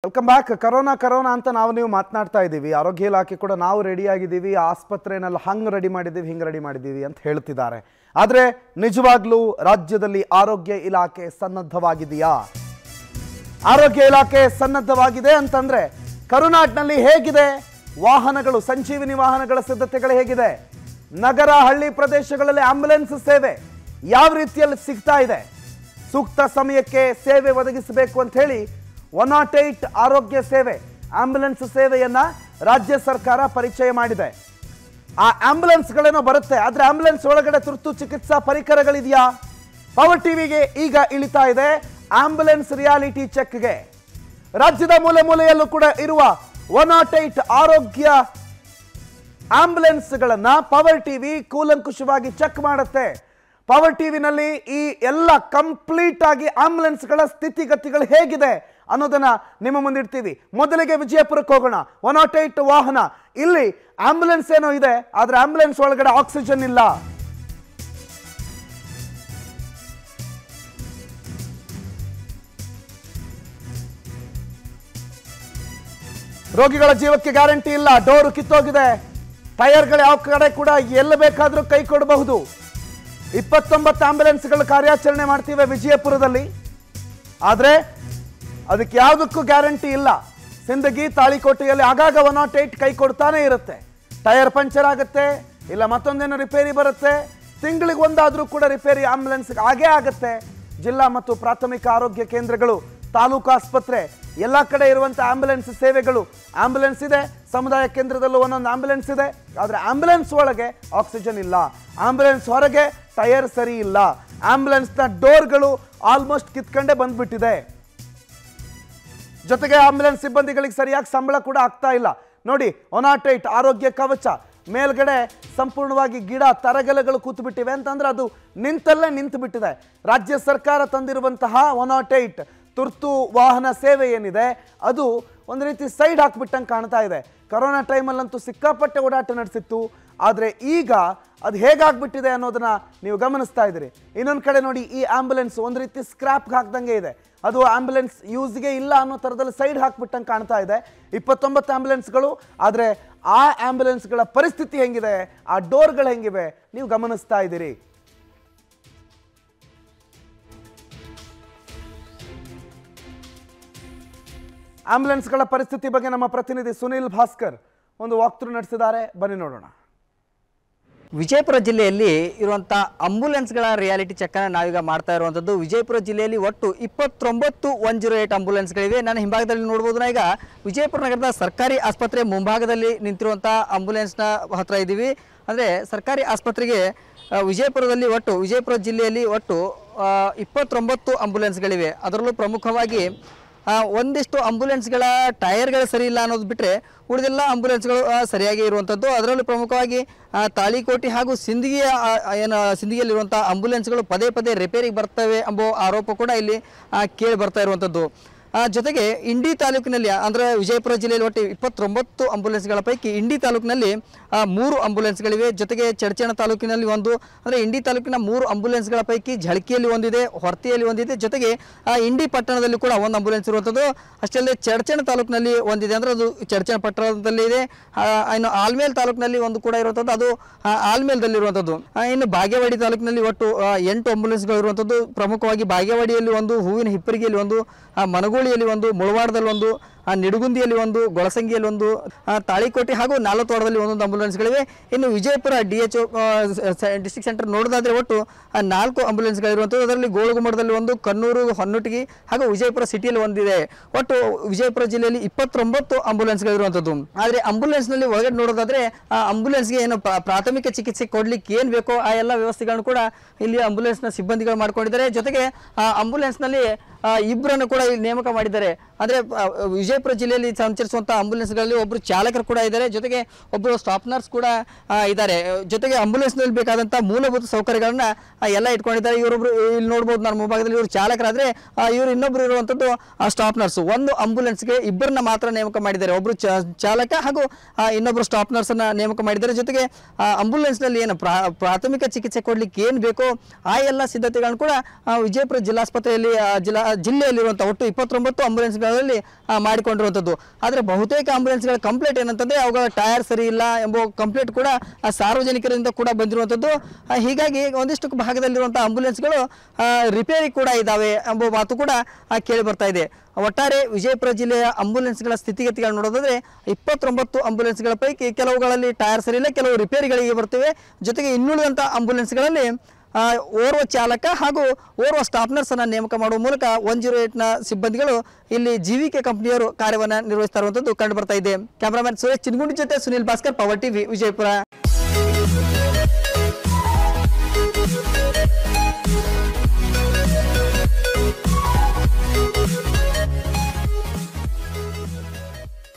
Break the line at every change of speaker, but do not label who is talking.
welcome back corona corona ಅಂತ ನಾವು ನೀವು ಮಾತನಾಡ್ತಾ ಇದ್ದೀವಿ ಆರೋಗ್ಯ ಇಲಾಖೆ ಕೂಡ ನಾವು ರೆಡಿ ಆಗಿದ್ದೀವಿ ಆಸ್ಪತ್ರೆನೆಲ್ಲ ಹಂಗೆ ರೆಡಿ ಮಾಡಿದ್ದೀವಿ ಹಿಂಗೆ ರೆಡಿ ಮಾಡಿದ್ದೀವಿ ಅಂತ ಹೇಳ್ತಿದ್ದಾರೆ ಆದರೆ ನಿಜವಾಗ್ಲೂ ರಾಜ್ಯದಲ್ಲಿ ಆರೋಗ್ಯ ಇಲಾಖೆ ಸನ್ನದ್ಧವಾಗಿದೆಯಾ ಆರೋಗ್ಯ ಇಲಾಖೆ ಸನ್ನದ್ಧವಾಗಿದೆ ಅಂತಂದ್ರೆ ಕರುನಾಟ್ನಲ್ಲಿ ಹೇಗಿದೆ ವಾಹನಗಳು ಸಂಜೀವಿನಿ ವಾಹನಗಳ ಸಿದ್ಧತೆಗಳು ಹೇಗಿದೆ ನಗರ ಹಳ್ಳಿ ಪ್ರದೇಶಗಳಲ್ಲಿ ಆಂಬ್ಯುಲೆನ್ಸ್ ಸೇವೆ ಯಾವ ರೀತಿಯಲ್ಲಿ ಸಿಗ್ತಾ ಇದೆ ಸೂಕ್ತ ಸಮಯಕ್ಕೆ ಸೇವೆ ಒದಗಿಸಬೇಕು ಅಂತ ಹೇಳಿ ಒನ್ ನಾಟ್ ಏಟ್ ಆರೋಗ್ಯ ಸೇವೆ ಆಂಬ್ಯುಲೆನ್ಸ್ ಸೇವೆಯನ್ನ ರಾಜ್ಯ ಸರ್ಕಾರ ಪರಿಚಯ ಮಾಡಿದೆ ಆ ಆಂಬ್ಯುಲೆನ್ಸ್ಗಳೇನೋ ಬರುತ್ತೆ ಆದ್ರೆ ಆಂಬ್ಯುಲೆನ್ಸ್ ಒಳಗಡೆ ತುರ್ತು ಚಿಕಿತ್ಸಾ ಪರಿಕರಗಳಿದೆಯಾ ಪವರ್ ಟಿವಿಗೆ ಈಗ ಇಳಿತಾ ಇದೆ ಆಂಬ್ಯುಲೆನ್ಸ್ ರಿಯಾಲಿಟಿ ಚೆಕ್ಗೆ ರಾಜ್ಯದ ಮೂಲೆ ಮೂಲೆಯಲ್ಲೂ ಕೂಡ ಇರುವ ಒನ್ ನಾಟ್ ಏಟ್ ಆರೋಗ್ಯ ಆಂಬ್ಯುಲೆನ್ಸ್ಗಳನ್ನ ಪವರ್ ಟಿವಿ ಕೂಲಂಕುಷವಾಗಿ ಚೆಕ್ ಮಾಡುತ್ತೆ ಪವರ್ ಟಿವಿನಲ್ಲಿ ಈ ಎಲ್ಲ ಕಂಪ್ಲೀಟ್ ಆಗಿ ಆಂಬ್ಯುಲೆನ್ಸ್ಗಳ ಸ್ಥಿತಿಗತಿಗಳು ಹೇಗಿದೆ ಅನ್ನೋದನ್ನ ನಿಮ್ಮ ಮುಂದಿಡ್ತೀವಿ ಮೊದಲಿಗೆ ವಿಜಯಪುರಕ್ಕೆ ಹೋಗೋಣ ಒನ್ ನಾಟ್ ಏಟ್ ವಾಹನ ಇಲ್ಲಿ ಆಂಬ್ಯುಲೆನ್ಸ್ ಏನೋ ಇದೆ ಆದ್ರೆ ಆಂಬ್ಯುಲೆನ್ಸ್ ಒಳಗಡೆ ಆಕ್ಸಿಜನ್ ಇಲ್ಲ ರೋಗಿಗಳ ಜೀವಕ್ಕೆ ಗ್ಯಾರಂಟಿ ಇಲ್ಲ ಡೋರ್ ಕಿತ್ತೋಗಿದೆ ಟೈರ್ಗಳು ಯಾವ ಕಡೆ ಕೂಡ ಎಲ್ಲಿ ಬೇಕಾದ್ರೂ ಕೈ ಕೊಡಬಹುದು ಇಪ್ಪತ್ತೊಂಬತ್ತು ಆಂಬ್ಯುಲೆನ್ಸ್ಗಳು ಕಾರ್ಯಾಚರಣೆ ಮಾಡ್ತಿವೆ ವಿಜಯಪುರದಲ್ಲಿ ಆದ್ರೆ ಅದಕ್ಕೆ ಯಾವುದಕ್ಕೂ ಗ್ಯಾರಂಟಿ ಇಲ್ಲ ಸಿಂದಗಿ ತಾಳಿಕೋಟೆಯಲ್ಲಿ ಆಗಾಗ ಒನ್ ನಾಟ್ ಏಟ್ ಕೈ ಕೊಡ್ತಾನೆ ಇರುತ್ತೆ ಟೈರ್ ಪಂಚರ್ ಆಗುತ್ತೆ ಇಲ್ಲ ಮತ್ತೊಂದೇನೋ ರಿಪೇರಿ ಬರುತ್ತೆ ತಿಂಗಳಿಗೆ ಒಂದಾದ್ರೂ ಕೂಡ ರಿಪೇರಿ ಆಂಬ್ಯುಲೆನ್ಸ್ ಆಗೇ ಆಗುತ್ತೆ ಜಿಲ್ಲಾ ಮತ್ತು ಪ್ರಾಥಮಿಕ ಆರೋಗ್ಯ ಕೇಂದ್ರಗಳು ತಾಲೂಕು ಆಸ್ಪತ್ರೆ ಎಲ್ಲ ಕಡೆ ಇರುವಂಥ ಆಂಬ್ಯುಲೆನ್ಸ್ ಸೇವೆಗಳು ಆಂಬ್ಯುಲೆನ್ಸ್ ಇದೆ ಸಮುದಾಯ ಕೇಂದ್ರದಲ್ಲೂ ಒಂದೊಂದು ಆಂಬ್ಯುಲೆನ್ಸ್ ಇದೆ ಆದರೆ ಆಂಬ್ಯುಲೆನ್ಸ್ ಒಳಗೆ ಆಕ್ಸಿಜನ್ ಇಲ್ಲ ಆಂಬ್ಯುಲೆನ್ಸ್ ಹೊರಗೆ ಟೈರ್ ಸರಿ ಇಲ್ಲ ಆಂಬ್ಯುಲೆನ್ಸ್ನ ಡೋರ್ಗಳು ಆಲ್ಮೋಸ್ಟ್ ಕಿತ್ಕೊಂಡೇ ಬಂದ್ಬಿಟ್ಟಿದೆ ಜೊತೆಗೆ ಆಂಬ್ಯುಲೆನ್ಸ್ ಸಿಬ್ಬಂದಿಗಳಿಗೆ ಸರಿಯಾಗಿ ಸಂಬಳ ಕೂಡ ಆಗ್ತಾ ಇಲ್ಲ ನೋಡಿ ಒನ್ ನಾಟ್ ಏಟ್ ಆರೋಗ್ಯ ಕವಚ ಮೇಲ್ಗಡೆ ಸಂಪೂರ್ಣವಾಗಿ ಗಿಡ ತರಗೆಲೆಗಳು ಕೂತು ಬಿಟ್ಟಿವೆ ಅಂತಂದ್ರೆ ಅದು ನಿಂತಲ್ಲೇ ನಿಂತು ಬಿಟ್ಟಿದೆ ರಾಜ್ಯ ಸರ್ಕಾರ ತಂದಿರುವಂತಹ ಒನ್ ನಾಟ್ ಏಟ್ ತುರ್ತು ವಾಹನ ಸೇವೆ ಏನಿದೆ ಅದು ಒಂದು ರೀತಿ ಸೈಡ್ ಹಾಕ್ಬಿಟ್ಟಂಗೆ ಕಾಣ್ತಾ ಇದೆ ಕರೋನಾ ಟೈಮಲ್ಲಂತೂ ಸಿಕ್ಕಾಪಟ್ಟೆ ಓಡಾಟ ನಡೆಸಿತ್ತು ಆದರೆ ಈಗ ಅದು ಹೇಗಾಗ್ಬಿಟ್ಟಿದೆ ಅನ್ನೋದನ್ನ ನೀವು ಗಮನಿಸ್ತಾ ಇದ್ದೀರಿ ಇನ್ನೊಂದು ಕಡೆ ನೋಡಿ ಈ ಆಂಬ್ಯುಲೆನ್ಸ್ ಒಂದು ರೀತಿ ಸ್ಕ್ರಾಪ್ಗೆ ಹಾಕ್ದಂಗೆ ಇದೆ ಅದು ಆಂಬ್ಯುಲೆನ್ಸ್ ಯೂಸ್ಗೆ ಇಲ್ಲ ಅನ್ನೋ ಥರದಲ್ಲಿ ಸೈಡ್ ಹಾಕ್ಬಿಟ್ಟಂಗೆ ಕಾಣ್ತಾ ಇದೆ ಇಪ್ಪತ್ತೊಂಬತ್ತು ಆಂಬ್ಯುಲೆನ್ಸ್ಗಳು ಆದರೆ ಆ ಆಂಬ್ಯುಲೆನ್ಸ್ಗಳ ಪರಿಸ್ಥಿತಿ ಹೆಂಗಿದೆ ಆ ಡೋರ್ಗಳು ಹೆಂಗಿವೆ ನೀವು ಗಮನಿಸ್ತಾ ಇದ್ದೀರಿ ಆಂಬ್ಯುಲೆನ್ಸ್ಗಳ ಪರಿಸ್ಥಿತಿ ಬಗ್ಗೆ ನಮ್ಮ ಪ್ರತಿನಿಧಿ ಸುನಿಲ್ ಭಾಸ್ಕರ್ ಒಂದು ವಾಕ್ಥ್ರೂ ನಡೆಸಿದ್ದಾರೆ ಬನ್ನಿ ನೋಡೋಣ
ವಿಜಯಪುರ ಜಿಲ್ಲೆಯಲ್ಲಿ ಇರುವಂಥ ಅಂಬುಲೆನ್ಸ್ಗಳ ರಿಯಾಲಿಟಿ ಚೆಕ್ಕನ್ನು ನಾವೀಗ ಮಾಡ್ತಾ ಇರುವಂಥದ್ದು ವಿಜಯಪುರ ಜಿಲ್ಲೆಯಲ್ಲಿ ಒಟ್ಟು ಇಪ್ಪತ್ತೊಂಬತ್ತು ಒನ್ ಜೀರೋ ಏಟ್ ಆಂಬುಲೆನ್ಸ್ಗಳಿವೆ ನಾನು ಹಿಂಭಾಗದಲ್ಲಿ ನೋಡ್ಬೋದು ನಾ ಈಗ ವಿಜಯಪುರ ನಗರದ ಸರ್ಕಾರಿ ಆಸ್ಪತ್ರೆ ಮುಂಭಾಗದಲ್ಲಿ ನಿಂತಿರುವಂಥ ಆಂಬುಲೆನ್ಸ್ನ ಹತ್ರ ಇದ್ದೀವಿ ಅಂದರೆ ಸರ್ಕಾರಿ ಆಸ್ಪತ್ರೆಗೆ ಆ, ವಿಜಯಪುರದಲ್ಲಿ ಒಟ್ಟು ವಿಜಯಪುರ ಜಿಲ್ಲೆಯಲ್ಲಿ ಒಟ್ಟು ಆ, ಇಪ್ಪತ್ತೊಂಬತ್ತು ಆಂಬುಲೆನ್ಸ್ಗಳಿವೆ ಅದರಲ್ಲೂ ಪ್ರಮುಖವಾಗಿ ಆ, ಒಂದಿಷ್ಟು ಆಂಬುಲೆನ್ಸ್ಗಳ ಟೈರ್ಗಳು ಸರಿ ಇಲ್ಲ ಅನ್ನೋದು ಬಿಟ್ಟರೆ ಉಳಿದೆಲ್ಲ ಆಂಬುಲೆನ್ಸ್ಗಳು ಆ, ಸರಿಯಾಗಿ ಇರುವಂಥದ್ದು ಅದರಲ್ಲೂ ಪ್ರಮುಖವಾಗಿ ಆ, ತಾಳಿಕೋಟೆ ಹಾಗೂ ಸಿಂದಗಿಯ ಆ, ಏನು ಸಿಂದಗಿಯಲ್ಲಿರುವಂಥ ಆಂಬುಲೆನ್ಸ್ಗಳು ಪದೇ ಪದೇ ರಿಪೇರಿಗೆ ಬರ್ತವೆ ಎಂಬ ಆರೋಪ ಕೂಡ ಇಲ್ಲಿ ಆ, ಕೇಳಿ ಬರ್ತಾ ಇರುವಂಥದ್ದು ಆ, ಜೊತೆಗೆ ಇಂಡಿ ತಾಲೂಕಿನಲ್ಲಿ ಅಂದರೆ ವಿಜಯಪುರ ಜಿಲ್ಲೆಯಲ್ಲಿ ಒಟ್ಟು ಇಪ್ಪತ್ತೊಂಬತ್ತು ಆಂಬುಲೆನ್ಸ್ಗಳ ಪೈಕಿ ಇಂಡಿ ತಾಲೂಕಿನಲ್ಲಿ ಆ, ಮೂರು ಆಂಬುಲೆನ್ಸ್ಗಳಿವೆ ಜೊತೆಗೆ ಚಡಚಣ ತಾಲೂಕಿನಲ್ಲಿ ಒಂದು ಅಂದರೆ ಇಂಡಿ ತಾಲೂಕಿನ ಮೂರು ಆಂಬುಲೆನ್ಸ್ಗಳ ಪೈಕಿ ಝಳಕಿಯಲ್ಲಿ ಒಂದಿದೆ ಹೊರ್ತಿಯಲ್ಲಿ ಒಂದಿದೆ ಜೊತೆಗೆ ಆ, ಇಂಡಿ ಪಟ್ಟಣದಲ್ಲಿ ಕೂಡ ಒಂದು ಆಂಬುಲೆನ್ಸ್ ಇರುವಂಥದ್ದು ಅಷ್ಟೇ ಅಲ್ಲದೆ ಚಡಚಣ ತಾಲೂಕಿನಲ್ಲಿ ಒಂದಿದೆ ಅಂದರೆ ಅದು ಚಡಚಣ ಪಟ್ಟಣದಲ್ಲಿ ಇದೆ ಆ, ಇನ್ನು ಆಲ್ಮೇಲ್ ತಾಲೂಕಿನಲ್ಲಿ ಒಂದು ಕೂಡ ಇರುವಂಥದ್ದು ಅದು ಆ, ಆಲ್ಮೇಲ್ದಲ್ಲಿರುವಂಥದ್ದು ಆ, ಇನ್ನು ಬಾಗೇವಾಡಿ ತಾಲೂಕಿನಲ್ಲಿ ಒಟ್ಟು ಆ, ಎಂಟು ಆಂಬುಲೆನ್ಸ್ಗಳು ಇರುವಂಥದ್ದು ಪ್ರಮುಖವಾಗಿ ಬಾಗೇವಾಡಿಯಲ್ಲಿ ಒಂದು ಹೂವಿನ ಹಿಪ್ಪರಿಗೆಯಲ್ಲಿ ಒಂದು ಆ, ಮನಗೋಳಿಯಲ್ಲಿ ಒಂದು ಮುಳವಾಡದಲ್ಲಿ ಒಂದು ಆ, ನಿಡುಗುಂದಿಯಲ್ಲಿ ಒಂದು ಗೊಳಸಂಗಿಯಲ್ಲಿ ಒಂದು ಆ, ತಾಳಿಕೋಟೆ ಹಾಗೂ ನಾಲ್ವತ್ತೋಡದಲ್ಲಿ ಒಂದೊಂದು ಆಂಬುಲೆನ್ಸ್ಗಳಿವೆ ಇನ್ನು Vijayapura D H district centre ನೋಡೋದಾದ್ರೆ ಒಟ್ಟು ಆ, ನಾಲ್ಕು ಆಂಬುಲೆನ್ಸ್ಗಳಿರುವಂಥದ್ದು ಅದರಲ್ಲಿ ಗೋಳಗುಮಠದಲ್ಲಿ ಒಂದು ಕಣ್ಣೂರು ಹೊನ್ನುಟಿಗಿ ಹಾಗೂ ವಿಜಯಪುರ ಸಿಟಿಯಲ್ಲಿ ಒಂದಿದೆ ಒಟ್ಟು ವಿಜಯಪುರ ಜಿಲ್ಲೆಯಲ್ಲಿ ಇಪ್ಪತ್ತೊಂಬತ್ತು ಆಂಬುಲೆನ್ಸ್ಗಳಿರುವಂಥದ್ದು ಆದರೆ ಆಂಬುಲೆನ್ಸ್ನಲ್ಲಿ ಒಳಗಡೆ ನೋಡೋದಾದ್ರೆ ಆ ಆಂಬುಲೆನ್ಸ್ಗೆ ಏನು ಪ್ರಾ- ಪ್ರಾಥಮಿಕ ಚಿಕಿತ್ಸೆ ಕೊಡ್ಲಿಕ್ಕೆ ಏನು ಬೇಕೋ ಆ ಎಲ್ಲ ವ್ಯವಸ್ಥೆಗಳನ್ನು ಕೂಡ ಇಲ್ಲಿ ಆಂಬುಲೆನ್ಸ್ನ ಸಿಬ್ಬಂದಿಗಳು ಮಾಡ್ಕೊಂಡಿದ್ದಾರೆ ಜೊತೆಗೆ ಆ ಆಂಬುಲೆನ್ಸ್ನಲ್ಲಿ ಆ, ಇಬ್ಬರನ್ನು ಕೂಡ ಇಲ್ಲಿ ನೇಮಕ ಮಾಡಿದ್ದಾರೆ ಅಂದರೆ ಆ, ವಿಜಯಪುರ ಜಿಲ್ಲೆಯಲ್ಲಿ ಸಂಚರಿಸುವಂಥ ಆಂಬುಲೆನ್ಸ್ಗಳಲ್ಲಿ ಒಬ್ಬರು ಚಾಲಕರು ಕೂಡ ಇದ್ದಾರೆ ಜೊತೆಗೆ ಒಬ್ಬರು ಸ್ಟಾಫ್ ನರ್ಸ್ ಕೂಡ ಆ, ಇದ್ದಾರೆ ಜೊತೆಗೆ ಆಂಬುಲೆನ್ಸ್ನಲ್ಲಿ ಬೇಕಾದಂಥ ಮೂಲಭೂತ ಸೌಕರ್ಯಗಳನ್ನ ಆ, ಎಲ್ಲ ಇಟ್ಕೊಂಡಿದ್ದಾರೆ ಇವರೊಬ್ರು ಇಲ್ಲಿ ನೋಡ್ಬೋದು ನಾನು ಮುಂಭಾಗದಲ್ಲಿ ಇವರು ಚಾಲಕರಾದರೆ ಇವರು ಇನ್ನೊಬ್ರು ಇರುವಂಥದ್ದು ಸ್ಟಾಫ್ ನರ್ಸ್ ಒಂದು ಆಂಬುಲೆನ್ಸ್ಗೆ ಇಬ್ಬರನ್ನ ಮಾತ್ರ ನೇಮಕ ಮಾಡಿದ್ದಾರೆ ಒಬ್ಬರು ಚಾಲಕ ಹಾಗೂ ಆ, ಇನ್ನೊಬ್ರು ಸ್ಟಾಫ್ ನರ್ಸನ್ನ ನೇಮಕ ಮಾಡಿದ್ದಾರೆ ಜೊತೆಗೆ ಆ, ಆಂಬುಲೆನ್ಸ್ನಲ್ಲಿ ಏನು ಪ್ರಾ ಪ್ರಾಥಮಿಕ ಚಿಕಿತ್ಸೆ ಕೊಡ್ಲಿಕ್ಕೆ ಏನು ಬೇಕೋ ಆ ಎಲ್ಲ ಸಿದ್ಧತೆಗಳನ್ನು ಕೂಡ ಆ, ವಿಜಯಪುರ ಜಿಲ್ಲಾಸ್ಪತ್ರೆಯಲ್ಲಿ ಆ, ಜಿಲ್ಲಾ ಜಿಲ್ಲೆಯಲ್ಲಿರುವಂಥ ಒಟ್ಟು ಇಪ್ಪತ್ತೊಂಬತ್ತು ಆಂಬುಲೆನ್ಸ್ಗಳ ಸ್ಥಳದಲ್ಲಿ ಆ, ಮಾಡಿಕೊಂಡಿರುವಂಥದ್ದು ಆದರೆ ಬಹುತೇಕ ಆಂಬುಲೆನ್ಸ್ಗಳ ಕಂಪ್ಲೇಂಟ್ ಏನಂತಂದ್ರೆ ಅವುಗಳ ಟೈರ್ ಸರಿ ಇಲ್ಲ ಎಂಬ ಕಂಪ್ಲೇಂಟ್ ಕೂಡ ಆ, ಸಾರ್ವಜನಿಕರಿಂದ ಕೂಡ ಬಂದಿರುವಂಥದ್ದು ಆ, ಹೀಗಾಗಿ ಒಂದಿಷ್ಟು ಭಾಗದಲ್ಲಿರುವಂಥ ಆಂಬುಲೆನ್ಸ್ಗಳು ಆ, ರಿಪೇರಿ ಕೂಡ ಇದ್ದಾವೆ ಎಂಬ ಮಾತು ಕೂಡ ಆ, ಕೇಳಿ ಬರ್ತಾ ಇದೆ ಒಟ್ಟಾರೆ ವಿಜಯಪುರ ಜಿಲ್ಲೆಯ ಆಂಬುಲೆನ್ಸ್ಗಳ ಸ್ಥಿತಿಗತಿಗಳು ನೋಡೋದಾದ್ರೆ ಇಪ್ಪತ್ತೊಂಬತ್ತು ಆಂಬುಲೆನ್ಸ್ಗಳ ಪೈಕಿ ಕೆಲವುಗಳಲ್ಲಿ ಟೈರ್ ಸರಿ ಇಲ್ಲ ಕೆಲವು ರಿಪೇರಿಗಳಿಗೆ ಬರ್ತವೆ ಜೊತೆಗೆ ಇನ್ನುಳಿದಂಥ ಆಂಬುಲೆನ್ಸ್ಗಳಲ್ಲಿ ಆ, ಓರ್ವ ಚಾಲಕ ಹಾಗೂ ಓರ್ವ ಸ್ಟಾಫ್ ನರ್ಸನ್ನು ನೇಮಕ ಮಾಡುವ ಮೂಲಕ ಒನ್ ಜೀರೋ ಏಟ್ನ ಸಿಬ್ಬಂದಿಗಳು ಇಲ್ಲಿ ಜೀವಿಕೆ ಕಂಪನಿಯವರು ಕಾರ್ಯವನ್ನು ನಿರ್ವಹಿಸ್ತಾ ಇರುವಂಥದ್ದು ಕಂಡು ಬರ್ತಾ ಇದೆ ಕ್ಯಾಮರಾಮನ್ ಸುರೇಶ್ ಚಿನ್ಗುಂಡಿ ಜೊತೆ ಸುನಿಲ್ ಭಾಸ್ಕರ್ ಪವರ್ ಟಿವಿ ವಿಜಯಪುರ